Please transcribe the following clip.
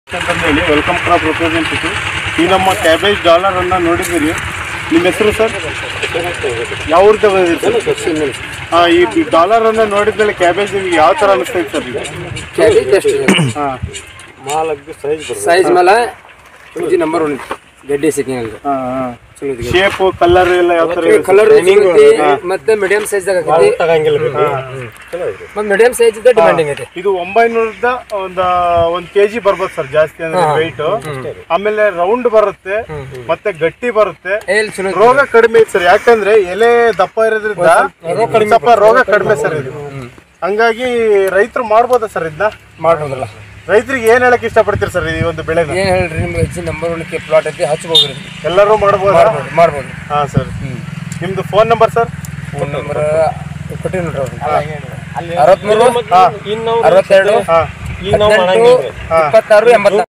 ಅಂತಂದೇಳಿ welcome crop representative ಈ ನಮ್ಮ ಕ್ಯಾಬೇಜ್ ಡಾಲರ್ ಅನ್ನ ನೋಡಿದ್ದೀರಿ ನಿಮ್ಮ ಹೆಸರು ಸರ್ ಯಾವ ಊರಿಂದ ಬಂದಿರಿ ಸರ್ ಹಾಂ ಈ ಡಾಲರ್ ಅನ್ನ ನೋಡಿದ್ಮೇಲೆ ಕ್ಯಾಬೇಜ್ ನಿಮ್ಗೆ ಯಾವ ಥರ ಅನಿಸ್ತೈತೆ ಸರ್ ಈಗ ಕ್ಯಾಬೇಜ್ ಅಷ್ಟೇ ಹಾಂ ಸೈಜ್ ಮೇಲೆ ಸೂಜಿ ನಂಬರ್ ಒನ್ ಗಡ್ಡೆ ಸಿಕ್ಕಿಂಗ್ ಹಾಂ ಹಾಂ ಶೇಪು ಕಲರ್ ಎಲ್ಲ ಯಾವ ಥರ ಇದೆ ಕಲರ್ ಮತ್ತೆ ಮೀಡಿಯಂ ಸೈಜ್ ಆಗೈತಿ ಮತ್ತೆ ಮೀಡಿಯಂ ಸೈಜ್ ಇದ್ದ ಡಿಮ್ಯಾಂಡಿಂಗ್ ಐತಿ ಇದು ಒಂಬೈನೂರದ ಒಂದು ಒಂದು ಕೆ ಜಿ ಬರ್ಬೋದು ಸರ್ ಜಾಸ್ತಿ ಅಂದ್ರೆ ವೆಯ್ಟ್ ಆಮೇಲೆ ರೌಂಡ್ ಬರುತ್ತೆ ಮತ್ತೆ ಗಟ್ಟಿ ಬರುತ್ತೆ ಎಲ್ಲಿ ಚಲೋ ರೋಗ ಕಡಿಮೆ ಐತೆ ಸರ್ ಯಾಕಂದ್ರೆ ಎಲೆ ದಪ್ಪ ಇರೋದ್ರಿಂದ ಸ್ವಲ್ಪ ರೋಗ ಕಡಿಮೆ ಸರ್ ಇದು ಹಂಗಾಗಿ ರೈತರು ಮಾಡ್ಬೋದಾ ಸರ್ ಇದನ್ನ ಮಾಡ್ಬೋದಲ್ಲ ರೈತರಿಗೆ ಏನ್ ಹೇಳಕ್ ಇಷ್ಟಪಡ್ತೀರಿ ಸರ್ ಈ ಒಂದು ಬೆಳೆನ ಏನ್ ಹೇಳ್ರಿ ನಿಮ್ಗೆ ಹೆಚ್ಚಿನ ನಂಬರ್ ಒನ್ ಪ್ಲಾಟ್ ಐತಿ ಹಚ್ಬೋದ್ರಿ ಎಲ್ಲರೂ ಮಾಡ್ಬೋದಾ ಮಾಡ್ಬೋದು ಮಾಡ್ಬೋದು ಹಾ ಸರ್ ನಿಮ್ದು phone number sir phone number ಕೊಟ್ಟಿವಿ ನೋಡ್ರಿ ಅವ್ರು ಅರವತ್ಮೂರು ಅರವತ್ತೆರಡು ಹಾ ಹದಿನೆಂಟು ಇಪ್ಪತ್ತಾರು ಎಂಬತ್ತ